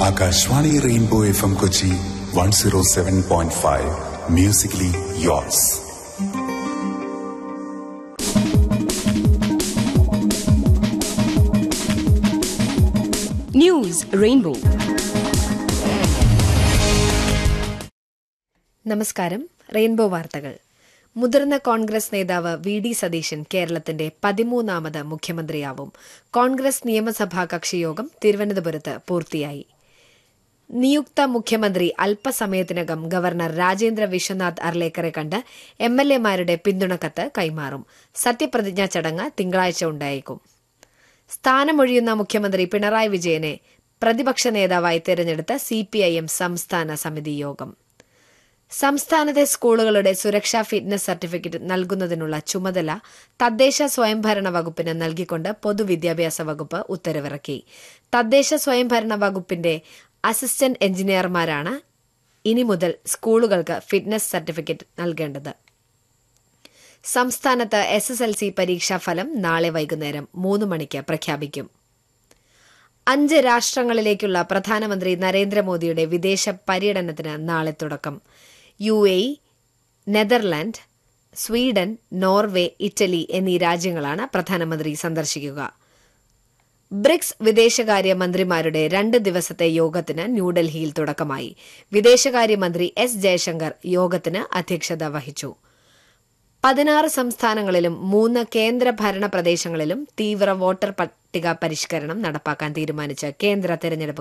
Akashvani rainbow F M Kochi one zero seven point five musically yours news rainbow നമസ്കാരം rainbow വാർത്തകൾ മുതിർന്ന കോൺഗ്രസ് നേതാവ് V D Satheesan കേരളത്തിന്റെ പതിമൂന്നാമത് മുഖ്യമന്ത്രിയാവും കോൺഗ്രസ് നിയമസഭാ കക്ഷിയോഗം തിരുവനന്തപുരത്ത് പൂർത്തിയായി നിയുക്ത മുഖ്യമന്ത്രി അല്പസമയത്തിനകം ഗവർണർ രാജേന്ദ്ര വിശ്വനാഥ് അർലേക്കറെ കണ്ട് എം എൽ എമാരുടെ പിന്തുണക്കത്ത് കൈമാറും സത്യപ്രതിജ്ഞാ ചടങ്ങ് തിങ്കളാഴ്ച ഉണ്ടായേക്കും സ്ഥാനമൊഴിയുന്ന മുഖ്യമന്ത്രി പിണറായി വിജയനെ പ്രതിപക്ഷ നേതാവായി തെരഞ്ഞെടുത്ത സിപിഐഎം സംസ്ഥാന സമിതി യോഗം സംസ്ഥാനത്തെ സ്കൂളുകളുടെ സുരക്ഷാ ഫിറ്റ്നസ് സർട്ടിഫിക്കറ്റ് നൽകുന്നതിനുള്ള ചുമതല തദ്ദേശ സ്വയംഭരണ വകുപ്പിന് നൽകിക്കൊണ്ട് പൊതുവിദ്യാഭ്യാസ വകുപ്പ് ഉത്തരവിറക്കി തദ്ദേശ സ്വയംഭരണ വകുപ്പിന്റെ അസിസ്റ്റന്റ് എഞ്ചിനീയർമാരാണ് ഇനി മുതൽ സ്കൂളുകൾക്ക് ഫിറ്റ്നസ് സർട്ടിഫിക്കറ്റ് നൽകേണ്ടത് സംസ്ഥാനത്ത് എസ് എസ് എൽ സി പരീക്ഷാഫലം നാളെ വൈകുന്നേരം മൂന്ന് മണിക്ക് പ്രഖ്യാപിക്കും അഞ്ച് രാഷ്ട്രങ്ങളിലേക്കുള്ള പ്രധാനമന്ത്രി നരേന്ദ്രമോദിയുടെ വിദേശ പര്യടനത്തിന് നാളെ തുടക്കം U A Netherland Sweden Norway Italy എന്നീ രാജ്യങ്ങളാണ് പ്രധാനമന്ത്രി സന്ദർശിക്കുക ബ്രിക്സ് വിദേശകാര്യ മന്ത്രിമാരുടെ രണ്ട് ദിവസത്തെ യോഗത്തിന് ന്യൂഡൽഹിയിൽ തുടക്കമായി വിദേശകാര്യമന്ത്രി എസ് ജയശങ്കർ യോഗത്തിന് അധ്യക്ഷത വഹിച്ചു പതിനാറ് സംസ്ഥാനങ്ങളിലും മൂന്ന് കേന്ദ്ര ഭരണ പ്രദേശങ്ങളിലും തീവ്ര വോട്ടർ പട്ടിക പരിഷ്കരണം നടപ്പാക്കാൻ തീരുമാനിച്ച് കേന്ദ്ര തെരഞ്ഞെടുപ്പ്